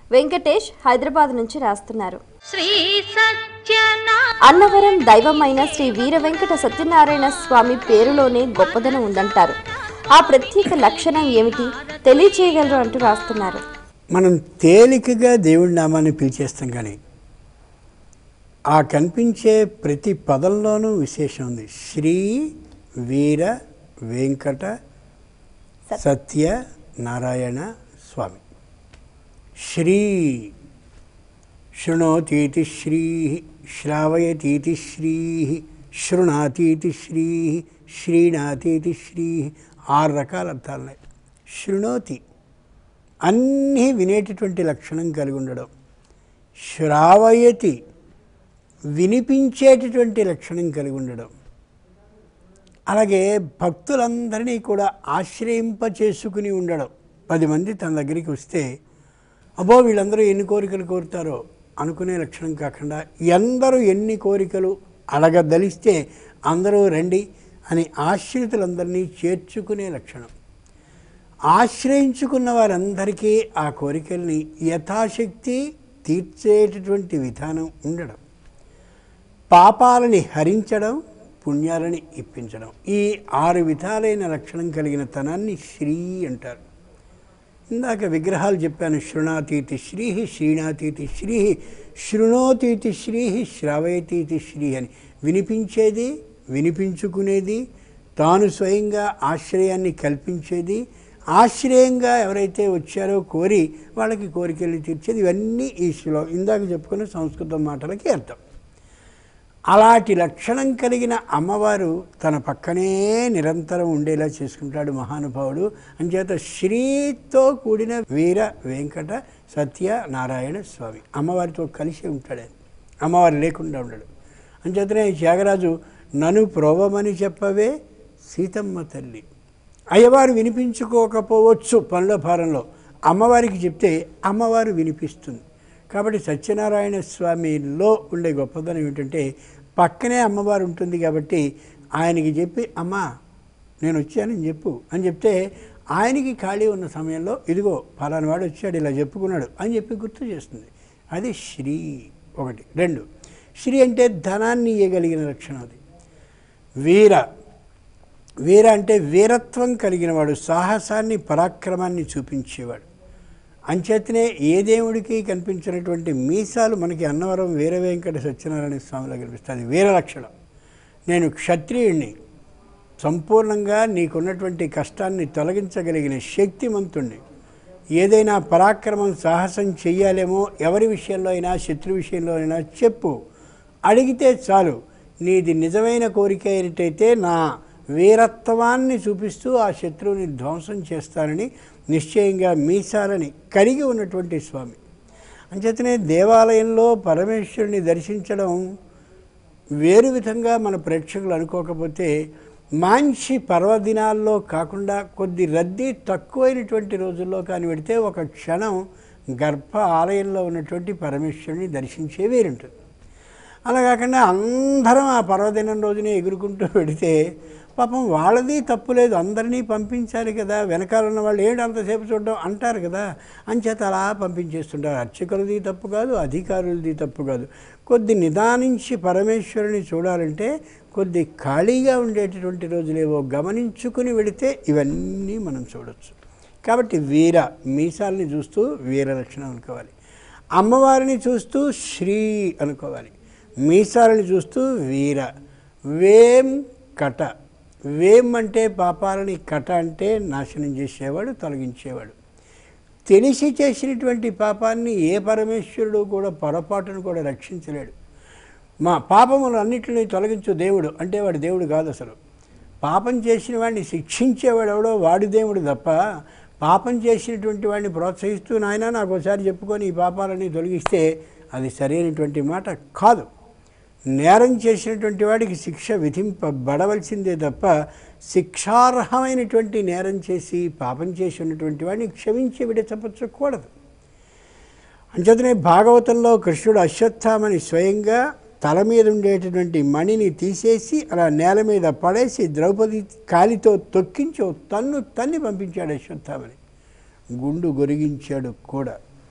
వెంకటేష్ హైదరాబాద్ నుంచి రాస్తున్నారు శ్రీ సత్యనా అన్నవరం దైవమైన శ్రీ వీర వెంకట సత్యనారాయణ స్వామి పేరులోనే గొప్పదనం ఉందంటారు ఆ ప్రత్యేక లక్షణం ఏమిటి తెలియచేయగలరు అంటూ రాస్తున్నారు మనం తేలికగా దేవుడి నామాన్ని పిలిచేస్తాం కానీ ఆ కనిపించే ప్రతి పదంలోనూ విశేషం ఉంది శ్రీ వీర వెంకట సత్య నారాయణ స్వామి శ్రీ శృణోతీతి శ్రీ శ్రావయతీతి శ్రీ శృణాతీతి శ్రీ శ్రీణాతీతి శ్రీ ఆరు రకాల అర్థాలు ఉన్నాయి శృణోతి అన్నీ వినేటటువంటి లక్షణం కలిగి ఉండడం శ్రావయతి వినిపించేటటువంటి లక్షణం కలిగి ఉండడం అలాగే భక్తులందరినీ కూడా ఆశ్రయింప చేసుకుని ఉండడం పది మంది తన దగ్గరికి వస్తే అబ్బో వీళ్ళందరూ ఎన్ని కోరికలు కోరుతారో అనుకునే లక్షణం కాకుండా ఎందరూ ఎన్ని కోరికలు అడగదలిస్తే అందరూ రండి అని ఆశ్రితులందరినీ చేర్చుకునే లక్షణం ఆశ్రయించుకున్న వారందరికీ ఆ కోరికల్ని యథాశక్తి తీర్చేటటువంటి విధానం ఉండడం పాపాలని హరించడం పుణ్యాలని ఇప్పించడం ఈ ఆరు విధాలైన లక్షణం కలిగిన తనాన్ని శ్రీ అంటారు ఇందాక విగ్రహాలు చెప్పాను శృణాతీతి శ్రీ శ్రీణాతీతి శ్రీ శృణోతీతి శ్రీ శ్రావయతీతి శ్రీ అని వినిపించేది వినిపించుకునేది తాను స్వయంగా ఆశ్రయాన్ని కల్పించేది ఆశ్రయంగా ఎవరైతే వచ్చారో కోరి వాళ్ళకి కోరికల్ని తీర్చేది ఇవన్నీ ఈ శ్లో ఇందాక చెప్పుకున్న సంస్కృతం మాటలకి అర్థం అలాంటి లక్షణం కలిగిన అమ్మవారు తన పక్కనే నిరంతరం ఉండేలా చేసుకుంటాడు మహానుభావుడు అంచేత శ్రీతో కూడిన వీర వెంకట సత్య నారాయణ స్వామి అమ్మవారితో కలిసి ఉంటాడు ఆయన అమ్మవారు లేకుండా ఉండడు అంచేతనే త్యాగరాజు నన్ను ప్రోవమని చెప్పవే సీతమ్మ తల్లి అయ్యవారు వినిపించుకోకపోవచ్చు పనుల భారంలో అమ్మవారికి చెప్తే అమ్మవారు వినిపిస్తుంది కాబట్టి సత్యనారాయణ స్వామిలో ఉండే గొప్పదనం ఏమిటంటే పక్కనే అమ్మవారు ఉంటుంది కాబట్టి ఆయనకి చెప్పి అమ్మా నేను వచ్చానని చెప్పు అని చెప్తే ఆయనకి ఖాళీ ఉన్న సమయంలో ఇదిగో ఫలానా వాడు వచ్చాడు ఇలా చెప్పుకున్నాడు అని చెప్పి గుర్తు చేస్తుంది అది శ్రీ ఒకటి రెండు శ్రీ అంటే ధనాన్ని ఇవ్వగలిగిన లక్షణం అది వీర వీర అంటే వీరత్వం కలిగినవాడు సాహసాన్ని పరాక్రమాన్ని చూపించేవాడు అంచేతనే ఏ దేవుడికి కనిపించినటువంటి మీసాలు మనకి అన్నవరం వీర వెంకట సత్యనారాయణ స్వామిలో కనిపిస్తుంది వీర లక్షణం నేను క్షత్రియుణ్ణి సంపూర్ణంగా నీకున్నటువంటి కష్టాన్ని తొలగించగలిగిన శక్తిమంతుణ్ణి ఏదైనా పరాక్రమం సాహసం చెయ్యాలేమో ఎవరి విషయంలో అయినా శత్రు విషయంలో అయినా చెప్పు అడిగితే చాలు నీది నిజమైన కోరిక అయినట్టయితే నా వీరత్వాన్ని చూపిస్తూ ఆ శత్రువుని ధ్వంసం చేస్తానని నిశ్చయంగా మీసాలని కలిగి ఉన్నటువంటి స్వామి అంచేతనే దేవాలయంలో పరమేశ్వరుని దర్శించడం వేరు విధంగా మన ప్రేక్షకులు అనుకోకపోతే మంచి పర్వదినాల్లో కాకుండా కొద్ది రద్దీ తక్కువైనటువంటి రోజుల్లో కానీ పెడితే ఒక క్షణం గర్భ ఆలయంలో ఉన్నటువంటి పరమేశ్వరుని దర్శించే వేరుంటుంది అలా కాకుండా అందరం ఆ పర్వదినం రోజునే ఎగురుకుంటూ పెడితే పాపం వాళ్ళది తప్పు లేదు అందరినీ పంపించాలి కదా వెనకాల ఉన్న వాళ్ళు ఏంటి అంతసేపు చూడడం అంటారు కదా అంచేత అలా పంపించేస్తుంటారు అర్చకులది తప్పు కాదు అధికారులది తప్పు కాదు కొద్ది నిదానించి పరమేశ్వరుని చూడాలంటే కొద్ది ఖాళీగా ఉండేటటువంటి రోజులేవో గమనించుకుని వెళితే ఇవన్నీ మనం చూడొచ్చు కాబట్టి వీర మీసాలని చూస్తూ వీర లక్షణం అనుకోవాలి అమ్మవారిని చూస్తూ శ్రీ అనుకోవాలి మీసాలని చూస్తూ వీర వేం కట వేం అంటే పాపాలని కట అంటే నాశనం చేసేవాడు తొలగించేవాడు తెలిసి చేసినటువంటి పాపాన్ని ఏ పరమేశ్వరుడు కూడా పొరపాటును కూడా రక్షించలేడు మా పాపములు అన్నింటినీ తొలగించు దేవుడు అంటే వాడు దేవుడు కాదు అసలు పాపం చేసిన వాడిని శిక్షించేవాడు ఎవడో వాడి దేవుడు తప్ప పాపం చేసినటువంటి వాడిని ప్రోత్సహిస్తూ నాయన నాకు ఒకసారి చెప్పుకొని ఈ పాపాలని తొలగిస్తే అది సరైనటువంటి మాట కాదు నేరం చేసినటువంటి వాడికి శిక్ష విధింపబడవలసిందే తప్ప శిక్షార్హమైనటువంటి నేరం చేసి పాపం చేసి ఉన్నటువంటి వాడిని క్షమించి విడిచపరచకూడదు అంచేతనే భాగవతంలో కృష్ణుడు అశ్వత్థామని స్వయంగా తల మీద ఉండేటటువంటి మణిని తీసేసి అలా నేల మీద పడేసి ద్రౌపది కాలితో తొక్కించి ఓ తన్ను తన్ని పంపించాడు అశ్వత్థామని గుండు గొరిగించాడు కూడా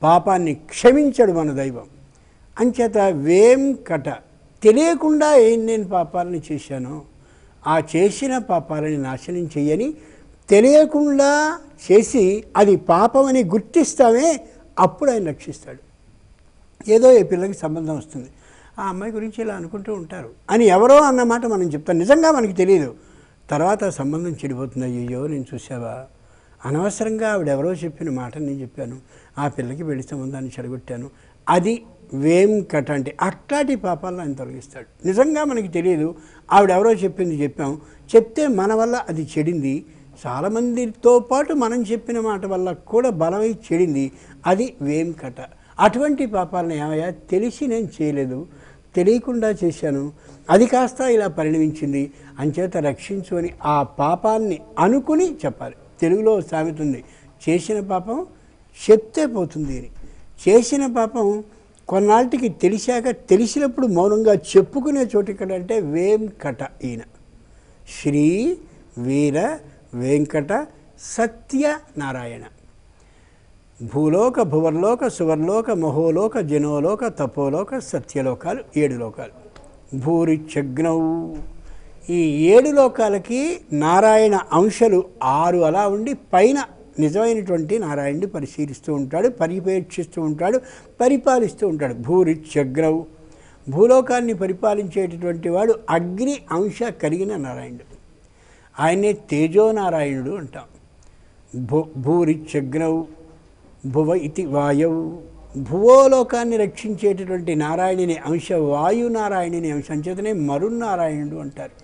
పాపాన్ని క్షమించడు మన దైవం అంచేత వేం కట తెలియకుండా ఏం నేను పాపాలని చేశానో ఆ చేసిన పాపాలని నాశనం చెయ్యని తెలియకుండా చేసి అది పాపమని గుర్తిస్తామే అప్పుడు ఆయన రక్షిస్తాడు ఏదో ఈ పిల్లకి సంబంధం వస్తుంది ఆ అమ్మాయి గురించి ఇలా అనుకుంటూ ఉంటారు అని ఎవరో అన్నమాట మనం చెప్తాం నిజంగా మనకి తెలియదు తర్వాత ఆ సంబంధం చెడిపోతుంది అయ్యో నేను చూసావా అనవసరంగా ఆవిడెవరో చెప్పిన మాట నేను చెప్పాను ఆ పిల్లకి పెళ్లి సంబంధాన్ని చెడగొట్టాను అది వేం కట అంటే అట్లాంటి పాపాలను ఆయన తొలగిస్తాడు నిజంగా మనకి తెలియదు ఆవిడెవరో చెప్పింది చెప్పాం చెప్తే మన వల్ల అది చెడింది చాలామందితో పాటు మనం చెప్పిన మాట వల్ల కూడా బలమై చెడింది అది వేం కట అటువంటి పాపాలను ఏమయ్యా తెలిసి నేను చేయలేదు తెలియకుండా చేశాను అది కాస్త ఇలా పరిణమించింది అంచేత రక్షించు అని ఆ పాపాన్ని అనుకుని చెప్పాలి తెలుగులో ఓ సామెత ఉంది చేసిన పాపం చెప్తే పోతుంది అని చేసిన పాపం కొన్నాళ్ళకి తెలిసాక తెలిసినప్పుడు మౌనంగా చెప్పుకునే చోటు ఇక్కడ అంటే వేం కట ఈయన శ్రీ వీర వెంకట సత్యనారాయణ భూలోక భువర్లోక సువర్లోక మహోలోక జనోలోక తపోలోక సత్యలోకాలు ఏడు లోకాలు భూరి చగ్నౌ ఈ ఏడు లోకాలకి నారాయణ అంశలు ఆరు అలా ఉండి పైన నిజమైనటువంటి నారాయణుడి పరిశీలిస్తూ ఉంటాడు పరిపేక్షిస్తూ ఉంటాడు పరిపాలిస్తూ ఉంటాడు భూరి చగ్నౌ భూలోకాన్ని పరిపాలించేటటువంటి వాడు అగ్ని అంశ కలిగిన నారాయణుడు ఆయనే తేజోనారాయణుడు అంటాం భూ భూరి చగ్నౌ భువ ఇతి వాయవు భువోలోకాన్ని రక్షించేటటువంటి నారాయణుని అంశ వాయునారాయణుని అంశ అంచేతనే మరున్నారాయణుడు అంటారు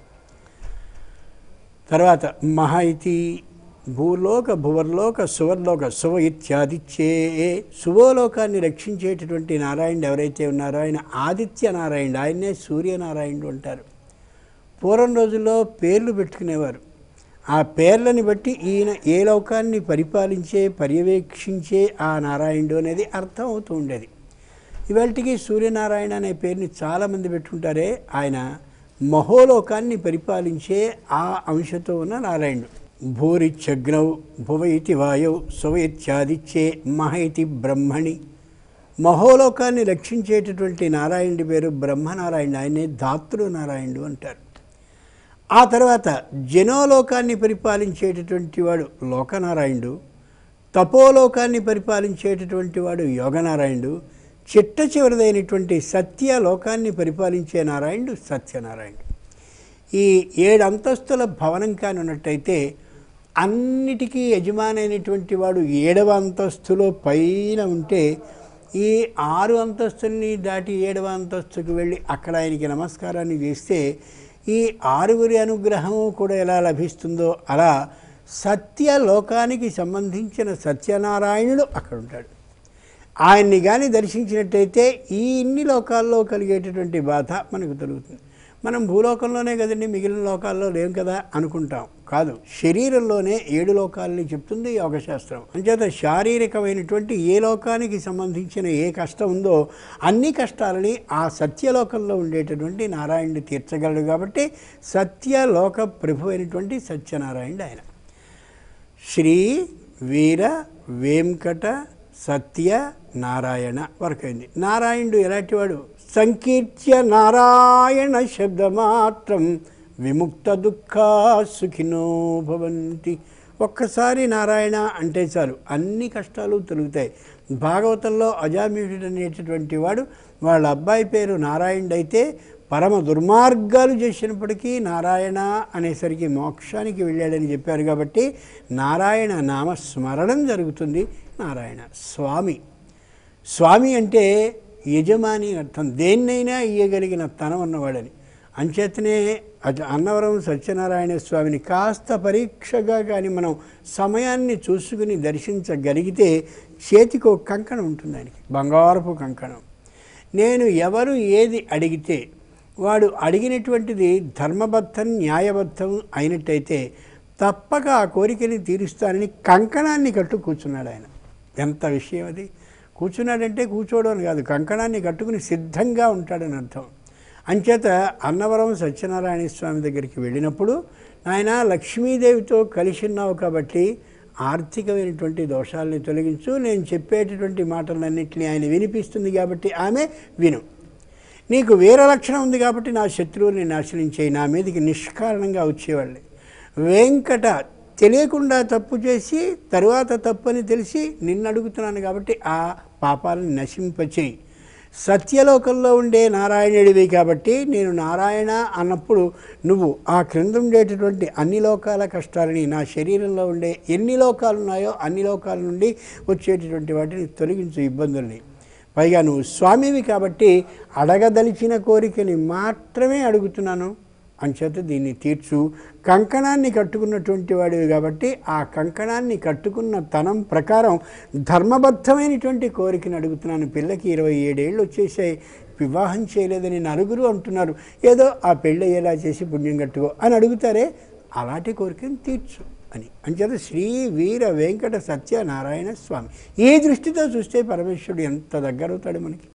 తర్వాత మహ ఇతి భూలోక భువర్లోక సువర్లోక సువ ఇత్యాదిత్యే సువోలోకాన్ని రక్షించేటటువంటి నారాయణుడు ఎవరైతే ఉన్నారో ఆయన ఆదిత్య నారాయణుడు ఆయన్నే సూర్యనారాయణుడు అంటారు పూర్వం రోజుల్లో పేర్లు పెట్టుకునేవారు ఆ పేర్లని బట్టి ఈయన ఏ లోకాన్ని పరిపాలించే పర్యవేక్షించే ఆ నారాయణుడు అనేది అర్థం అవుతూ ఉండేది ఇవాళకి సూర్యనారాయణ అనే పేరుని చాలామంది పెట్టుకుంటారే ఆయన మహోలోకాన్ని పరిపాలించే ఆ అంశతో ఉన్న నారాయణుడు భూరి చగ్నౌ భువ ఇతి వాయౌ సువ ఇత్యాదిచ్చే మహ ఇతి బ్రహ్మణి మహోలోకాన్ని రక్షించేటటువంటి నారాయణుడి పేరు బ్రహ్మనారాయణుడు ఆయనే ధాతృ నారాయణుడు అంటారు ఆ తర్వాత జనోలోకాన్ని పరిపాలించేటటువంటి వాడు లోకనారాయణుడు తపోలోకాన్ని పరిపాలించేటటువంటి వాడు యోగనారాయణుడు చిట్ట చివరిదైనటువంటి సత్య లోకాన్ని పరిపాలించే నారాయణుడు సత్యనారాయణుడు ఈ ఏడు అంతస్తుల భవనం కాని ఉన్నట్టయితే అన్నిటికీ యజమానైనటువంటి వాడు ఏడవ అంతస్తులో పైన ఉంటే ఈ ఆరు అంతస్తుల్ని దాటి ఏడవ అంతస్తుకు వెళ్ళి అక్కడ ఆయనకి నమస్కారాన్ని చేస్తే ఈ ఆరుగురి అనుగ్రహము కూడా ఎలా లభిస్తుందో అలా సత్య లోకానికి సంబంధించిన సత్యనారాయణుడు అక్కడ ఉంటాడు ఆయన్ని కానీ దర్శించినట్టయితే ఈ ఇన్ని లోకాల్లో కలిగేటటువంటి బాధ మనకు తొలుగుతుంది మనం భూలోకంలోనే కదండి మిగిలిన లోకాల్లో లేం కదా అనుకుంటాం కాదు శరీరంలోనే ఏడు లోకాలని చెప్తుంది యోగశాస్త్రం అంచేత శారీరకమైనటువంటి ఏ లోకానికి సంబంధించిన ఏ కష్టం ఉందో అన్ని కష్టాలని ఆ సత్యలోకంలో ఉండేటటువంటి నారాయణుడు తీర్చగలడు కాబట్టి సత్యలోక ప్రభు అయినటువంటి సత్యనారాయణుడు ఆయన శ్రీ వీర వేంకట సత్య నారాయణ వరకైంది నారాయణుడు ఎలాంటివాడు సంకీర్త్య నారాయణ శబ్దమాత్రం విముక్త దుఃఖ సుఖినో భవంతి ఒక్కసారి నారాయణ అంటే చాలు అన్ని కష్టాలు తొలుగుతాయి భాగవతంలో అజామ్యుడు అనేటటువంటి వాడు వాళ్ళ అబ్బాయి పేరు నారాయణుడు అయితే పరమ దుర్మార్గాలు చేసినప్పటికీ నారాయణ అనేసరికి మోక్షానికి వెళ్ళాడని చెప్పారు కాబట్టి నారాయణ నామ స్మరణం జరుగుతుంది నారాయణ స్వామి స్వామి అంటే యజమాని అని అర్థం దేన్నైనా ఇయ్యగలిగిన తనం ఉన్నవాడని అంచేతనే అజ అన్నవరం సత్యనారాయణ స్వామిని కాస్త పరీక్షగా కానీ మనం సమయాన్ని చూసుకుని దర్శించగలిగితే చేతికి ఒక కంకణం ఉంటుంది ఆయనకి బంగారపు కంకణం నేను ఎవరు ఏది అడిగితే వాడు అడిగినటువంటిది ధర్మబద్ధం న్యాయబద్ధం అయినట్టయితే తప్పక ఆ కోరికని తీరుస్తానని కంకణాన్ని కట్టు కూర్చున్నాడు ఆయన ఎంత విషయం అది కూర్చున్నాడంటే కూర్చోవడం అని కాదు కంకణాన్ని కట్టుకుని సిద్ధంగా ఉంటాడని అర్థం అంచేత అన్నవరం సత్యనారాయణ స్వామి దగ్గరికి వెళ్ళినప్పుడు ఆయన లక్ష్మీదేవితో కలిసి ఉన్నావు కాబట్టి ఆర్థికమైనటువంటి దోషాలని తొలగించు నేను చెప్పేటటువంటి మాటలన్నింటినీ ఆయన వినిపిస్తుంది కాబట్టి ఆమె విను నీకు వేరే లక్షణం ఉంది కాబట్టి నా శత్రువుని నాశనం చేయి నా మీదకి నిష్కారణంగా వచ్చేవాళ్ళే వెంకట తెలియకుండా తప్పు చేసి తరువాత తప్పని తెలిసి నిన్ను అడుగుతున్నాను కాబట్టి ఆ పాపాలను నశింపచేయి సత్యలోకంలో ఉండే నారాయణుడివి కాబట్టి నేను నారాయణ అన్నప్పుడు నువ్వు ఆ క్రింద ఉండేటటువంటి అన్ని లోకాల కష్టాలని నా శరీరంలో ఉండే ఎన్ని లోకాలు ఉన్నాయో అన్ని లోకాల నుండి వచ్చేటటువంటి వాటిని తొలగించు ఇబ్బందుల్ని పైగా నువ్వు స్వామివి కాబట్టి అడగదలిచిన కోరికని మాత్రమే అడుగుతున్నాను అంచేత దీన్ని తీర్చు కంకణాన్ని కట్టుకున్నటువంటి వాడివి కాబట్టి ఆ కంకణాన్ని కట్టుకున్న తనం ప్రకారం ధర్మబద్ధమైనటువంటి కోరికను అడుగుతున్నాను పిల్లకి ఇరవై ఏడేళ్ళు వచ్చేసాయి వివాహం చేయలేదని నలుగురు అంటున్నారు ఏదో ఆ పెళ్ళి అయ్యేలా చేసి పుణ్యం కట్టుకో అని అడుగుతారే అలాంటి కోరికను తీర్చు అని అంచేత శ్రీ వీర వెంకట సత్యనారాయణ స్వామి ఈ దృష్టితో చూస్తే పరమేశ్వరుడు ఎంత దగ్గరవుతాడు మనకి